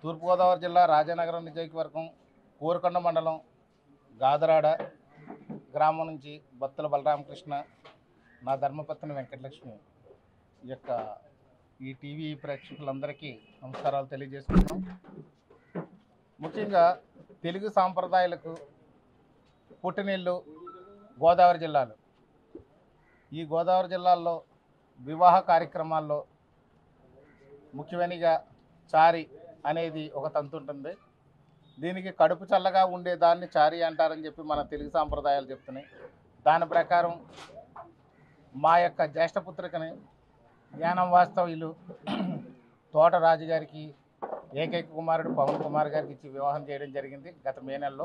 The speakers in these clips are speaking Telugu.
తూర్పుగోదావరి జిల్లా రాజానగరం నియోజకవర్గం కోరుకొండ మండలం గాదరాడ గ్రామం నుంచి బత్తుల బలరామకృష్ణ నా ధర్మపత్ని వెంకటలక్ష్మి ఈ యొక్క ఈ టీవీ ప్రేక్షకులందరికీ నమస్కారాలు తెలియజేసుకుంటున్నాం ముఖ్యంగా తెలుగు సాంప్రదాయాలకు పుట్టినీళ్ళు గోదావరి జిల్లాలు ఈ గోదావరి జిల్లాల్లో వివాహ కార్యక్రమాల్లో ముఖ్యమైనగా చారి అనేది ఒక తంతు ఉంటుంది దీనికి కడుపు చల్లగా ఉండే దాన్ని చారి అంటారని చెప్పి మన తెలుగు సాంప్రదాయాలు చెప్తున్నాయి దాని ప్రకారం మా యొక్క జ్యేష్ఠపుత్రికని జ్ఞానం వాస్తవ్యులు తోట రాజు గారికి ఏకైక కుమారుడు పవన్ కుమార్ గారికి ఇచ్చి వివాహం చేయడం జరిగింది గత మే నెలలో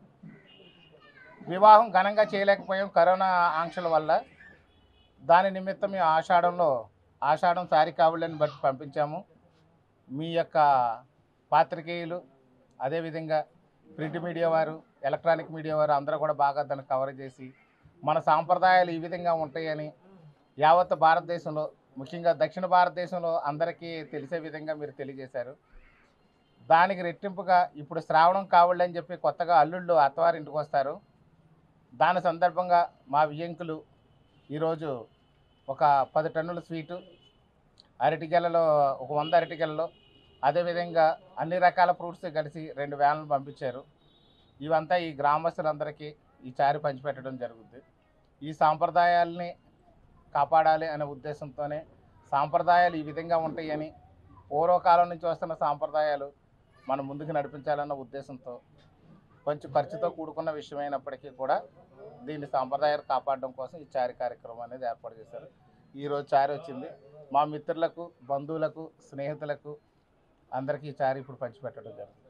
వివాహం ఘనంగా చేయలేకపోయాం కరోనా ఆంక్షల వల్ల దాని నిమిత్తం మేము ఆషాఢంలో ఆషాఢం సారి కావులని బట్టి పంపించాము మీ యొక్క పాత్రికేయులు అదేవిధంగా ప్రింట్ మీడియా వారు ఎలక్ట్రానిక్ మీడియా వారు అందరూ కూడా బాగా దాన్ని కవర్ చేసి మన సాంప్రదాయాలు ఈ విధంగా ఉంటాయని యావత్ భారతదేశంలో ముఖ్యంగా దక్షిణ భారతదేశంలో అందరికీ తెలిసే విధంగా మీరు తెలియజేశారు దానికి రెట్టింపుగా ఇప్పుడు శ్రావణం కావాలని చెప్పి కొత్తగా అల్లుళ్ళు అత్తవారింటికి వస్తారు దాని సందర్భంగా మా వియ్యంకులు ఈరోజు ఒక పది టన్నుల స్వీటు అరటిగెలలో ఒక వంద అరటిగెలలో అదేవిధంగా అన్ని రకాల ఫ్రూట్స్ కలిసి రెండు వ్యాన్లు పంపించారు ఇవంతా ఈ గ్రామస్తులందరికీ ఈ చారి పంచిపెట్టడం జరుగుద్ది ఈ సాంప్రదాయాల్ని కాపాడాలి అనే ఉద్దేశంతోనే సాంప్రదాయాలు ఈ విధంగా ఉంటాయని పూర్వకాలం నుంచి వస్తున్న సాంప్రదాయాలు మనం ముందుకు నడిపించాలన్న ఉద్దేశంతో కొంచెం ఖర్చుతో కూడుకున్న విషయమైనప్పటికీ కూడా దీన్ని సాంప్రదాయాలు కాపాడడం కోసం ఈ చారి కార్యక్రమం అనేది ఏర్పాటు చేశారు ఈరోజు చారి వచ్చింది మా మిత్రులకు బంధువులకు స్నేహితులకు అందరికీ ఈ చారి ఇప్పుడు పంచిపెట్టడం జరుగుతుంది